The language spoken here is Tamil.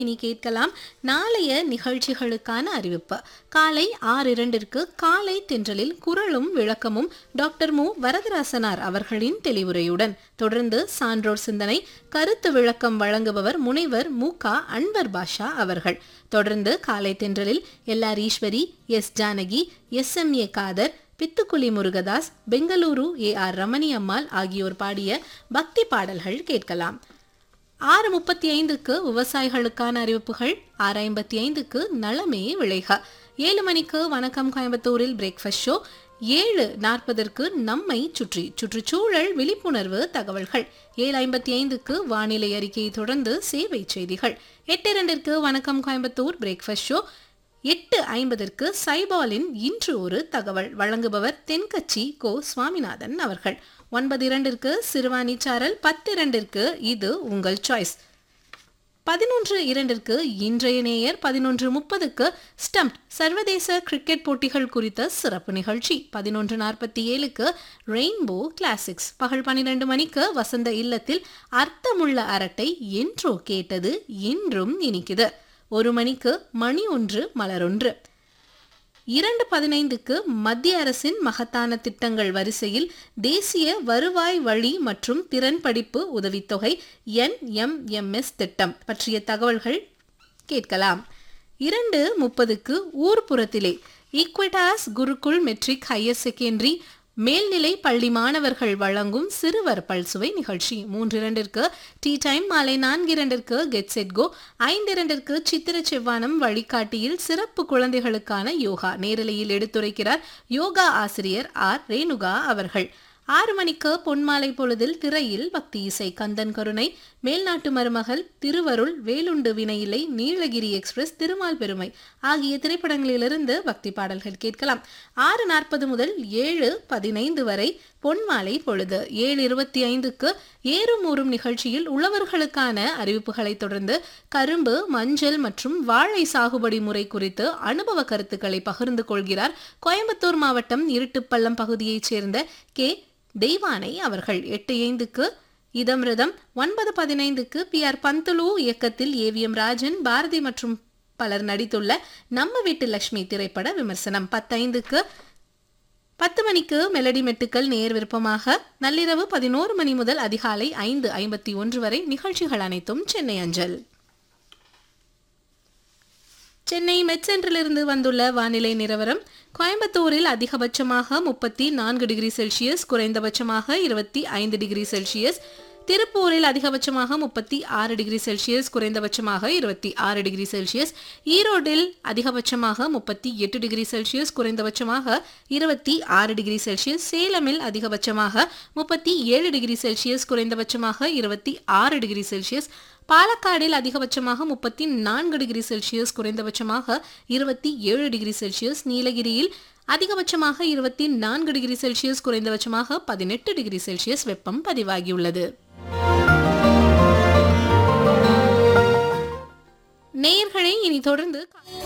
இனி கேட்கலாம் நாளைய நிகழ்ச்சிகளுக்கான அறிவிப்பு காலை ஆறு இரண்டிற்கு காலை தென்றலில் குரலும் விளக்கமும் டாக்டர் மு வரதராசனார் அவர்களின் தெளிவுரையுடன் தொடர்ந்து சான்றோர் சிந்தனை கருத்து விளக்கம் வழங்குபவர் முனைவர் மு க அன்வர் பாஷா அவர்கள் தொடர்ந்து காலை தென்றலில் L R Eswari S Janaki S M A Khader Pithukuli Murugadas Bengaluru A R Ramani Ammal ஆகியோர் பாடிய பக்தி பாடல்கள் கேட்கலாம் ஆறு முப்பத்தி ஐந்துக்கு விவசாயிகளுக்கான அறிவிப்புகள் ஆறு ஐம்பத்தி ஐந்துக்கு நலமே விளைக ஏழு மணிக்கு வணக்கம் கோயம்புத்தூரில் பிரேக்ஃபாஸ்ட் ஷோ ஏழு நாற்பதற்கு நம்மை சுற்றி சுற்றுச்சூழல் விழிப்புணர்வு தகவல்கள் ஏழு ஐம்பத்தி ஐந்துக்கு வானிலை அறிக்கையை தொடர்ந்து சேவை செய்திகள் எட்டு இரண்டிற்கு வணக்கம் கோயம்புத்தூர் பிரேக்ஃபாஸ்ட் ஷோ எட்டு ஐம்பதற்கு சைபாலின் இன்று ஒரு தகவல் வழங்குபவர் தென்கட்சி கோ சுவாமிநாதன் அவர்கள் ஒன்பது இரண்டிற்கு சிறுவாணி சாரல் பத்து இரண்டிற்கு இது உங்கள் சாய்ஸ் பதினொன்று இரண்டிற்கு இன்றைய நேயர் பதினொன்று முப்பதுக்கு ஸ்டம்ப் சர்வதேச கிரிக்கெட் போட்டிகள் குறித்த சிறப்பு நிகழ்ச்சி பதினொன்று நாற்பத்தி ஏழுக்கு ரெயின்போ கிளாசிக்ஸ் பகல் பன்னிரண்டு மணிக்கு வசந்த இல்லத்தில் அர்த்தமுள்ள அரட்டை என்றோ கேட்டது இன்றும் இனிக்குது ஒரு மணிக்கு மணி ஒன்று மலரொன்று இரண்டு பதினைந்துக்கு மத்திய அரசின் மகத்தான திட்டங்கள் வரிசையில் தேசிய வருவாய் வழி மற்றும் திறன் படிப்பு உதவித்தொகை என்எம்எம்எஸ் திட்டம் பற்றிய தகவல்கள் கேட்கலாம் இரண்டு முப்பதுக்கு ஊர்ப்புறத்திலே Equitas Gurukul matric higher secondary மேல்நிலை பள்ளி மாணவர்கள் வழங்கும் சிறுவர் பல்சுவை நிகழ்ச்சி மூன்று இரண்டிற்கு டீ டைம் மாலை நான்கு இரண்டிற்கு கெட் செட் கோ ஐந்து இரண்டிற்கு சித்திர செவ்வானம் வழிகாட்டியில் சிறப்பு குழந்தைகளுக்கான யோகா நேரலையில் எடுத்துரைக்கிறார் யோகா ஆசிரியர் ஆர் ரேணுகா அவர்கள் ஆறு மணிக்கு பொன்மாலை பொழுதில் திரையில் பக்தி இசை கந்தன் கருணை மேல்நாட்டு மருமகள் திருவருள் வேலுண்டு வினையிலை நீலகிரி எக்ஸ்பிரஸ் திருமால் பெருமை ஆகிய திரைப்படங்களிலிருந்து பக்தி பாடல்கள் கேட்கலாம் ஆறு நாற்பது முதல் ஏழு பதினைந்து வரை பொன்மாலை பொழுது ஏழு இருபத்தி ஐந்துக்கு ஏறும் ஊறும் நிகழ்ச்சியில் உழவர்களுக்கான அறிவிப்புகளை தொடர்ந்து கரும்பு மஞ்சள் மற்றும் வாழை சாகுபடி முறை குறித்து அனுபவ கருத்துக்களை பகிர்ந்து கொள்கிறார் கோயம்புத்தூர் மாவட்டம் இருட்டுப்பள்ளம் பகுதியைச் சேர்ந்த கே தெய்வானை அவர்கள் எட்டு ஐந்துக்கு இதம்ரிதம் ஒன்பது பதினைந்துக்கு பி ஆர் பந்துலு இயக்கத்தில் ஏவிஎம் ராஜன் பாரதி மற்றும் பலர் நடித்துள்ள நம்ம வீட்டு லட்சுமி திரைப்பட விமர்சனம் பத்தைந்துக்கு பத்து மணிக்கு மெலடி மெட்டுக்கள் நேர் விருப்பமாக நள்ளிரவு பதினோரு மணி முதல் அதிகாலை ஐந்து ஐம்பத்தி ஒன்று வரை நிகழ்ச்சிகள் அனைத்தும் சென்னை அஞ்சல் சென்னை மெட்சென்றிலிருந்து வந்துள்ள வானிலை நிலவரம் கோயம்புத்தூரில் அதிகபட்சமாக முப்பத்தி நான்கு டிகிரி செல்சியஸ் குறைந்தபட்சமாக இருபத்தி ஐந்து டிகிரி செல்சியஸ் திருப்பூரில் அதிகபட்சமாக முப்பத்தி ஆறு டிகிரி செல்சியஸ் குறைந்தபட்சமாக இருபத்தி ஆறு டிகிரி செல்சியஸ் ஈரோட்டில் அதிகபட்சமாக முப்பத்தி எட்டு டிகிரி செல்சியஸ் குறைந்தபட்சமாக இருபத்தி ஆறு டிகிரி செல்சியஸ் சேலமில் அதிகபட்சமாக முப்பத்தி ஏழு டிகிரி செல்சியஸ் குறைந்தபட்சமாக இருபத்தி ஆறு டிகிரி செல்சியஸ் பாலக்காடில் அதிகபட்சமாக முப்பத்தி நான்கு டிகிரி செல்சியஸ் குறைந்தபட்சமாக இருபத்தி ஏழு டிகிரி செல்சியஸ் நீலகிரியில் அதிகபட்சமாக இருபத்தி நான்கு டிகிரி செல்சியஸ் குறைந்தபட்சமாக பதினெட்டு டிகிரி செல்சியஸ் வெப்பம் பதிவாகியுள்ளது நேயர்களை இனி தொடர்ந்து